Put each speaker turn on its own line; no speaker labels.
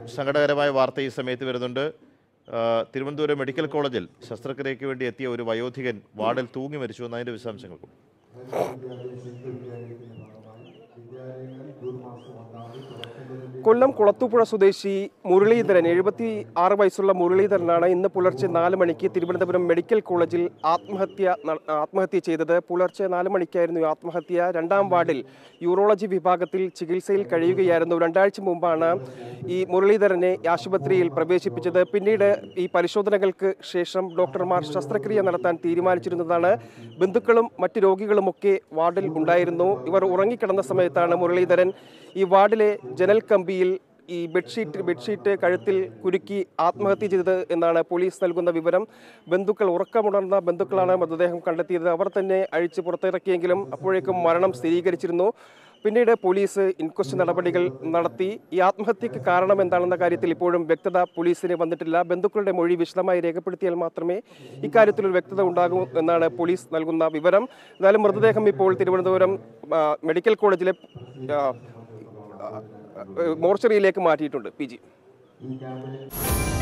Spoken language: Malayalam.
സങ്കടകരമായ വാർത്ത ഈ സമയത്ത് വരുന്നുണ്ട് ആ, തിരുവനന്തപുരം മെഡിക്കൽ കോളേജിൽ ശസ്ത്രക്രിയയ്ക്ക് വേണ്ടി എത്തിയ ഒരു വയോധികൻ വാർഡിൽ തൂങ്ങി മരിച്ചു എന്നതിൻ്റെ വിശദാംശങ്ങൾ കൊടുക്കും
കൊല്ലം കുളത്തൂപ്പുഴ സ്വദേശി മുരളീധരൻ എഴുപത്തി ആറ് വയസ്സുള്ള മുരളീധരനാണ് ഇന്ന് പുലർച്ചെ നാല് മണിക്ക് തിരുവനന്തപുരം മെഡിക്കൽ കോളേജിൽ ആത്മഹത്യ ന- ആത്മഹത്യ ചെയ്തത് പുലർച്ചെ നാല് മണിക്കായിരുന്നു ഈ ആത്മഹത്യ രണ്ടാം വാർഡിൽ യൂറോളജി വിഭാഗത്തിൽ ചികിത്സയിൽ കഴിയുകയായിരുന്നു രണ്ടാഴ്ച മുമ്പാണ് ഈ മുരളീധരനെ ആശുപത്രിയിൽ പ്രവേശിപ്പിച്ചത് പിന്നീട് ഈ പരിശോധനകൾക്ക് ശേഷം ഡോക്ടർമാർ ശസ്ത്രക്രിയ നടത്താൻ തീരുമാനിച്ചിരുന്നതാണ് ബന്ധുക്കളും മറ്റ് രോഗികളുമൊക്കെ വാർഡിൽ ഉണ്ടായിരുന്നു ഇവർ ഉറങ്ങിക്കിടന്ന സമയത്താണ് മുരളീധരൻ ഈ വാർഡിലെ ജനൽ കമ്പിയിൽ ഈ ബെഡ്ഷീറ്റ് ബെഡ്ഷീറ്റ് കഴുത്തിൽ കുരുക്കി ആത്മഹത്യ ചെയ്തത് എന്നാണ് പോലീസ് നൽകുന്ന വിവരം ബന്ധുക്കൾ ഉറക്കമുണർന്ന ബന്ധുക്കളാണ് മൃതദേഹം കണ്ടെത്തിയത് അവർ തന്നെ അഴിച്ച് പുറത്തിറക്കിയെങ്കിലും അപ്പോഴേക്കും മരണം സ്ഥിരീകരിച്ചിരുന്നു പിന്നീട് പോലീസ് ഇൻക്വസ്റ്റ് നടപടികൾ നടത്തി ഈ ആത്മഹത്യക്ക് കാരണം എന്താണെന്ന കാര്യത്തിൽ ഇപ്പോഴും വ്യക്തത പോലീസിന് വന്നിട്ടില്ല ബന്ധുക്കളുടെ മൊഴി വിശദമായി രേഖപ്പെടുത്തിയാൽ മാത്രമേ ഇക്കാര്യത്തിൽ ഒരു വ്യക്തത ഉണ്ടാകൂ എന്നാണ് പോലീസ് നൽകുന്ന വിവരം എന്നാലും മൃതദേഹം ഇപ്പോൾ തിരുവനന്തപുരം ആ, മെഡിക്കൽ കോളേജിലെ ആ, മോർച്ചറിയിലേക്ക് മാറ്റിയിട്ടുണ്ട് പി ജി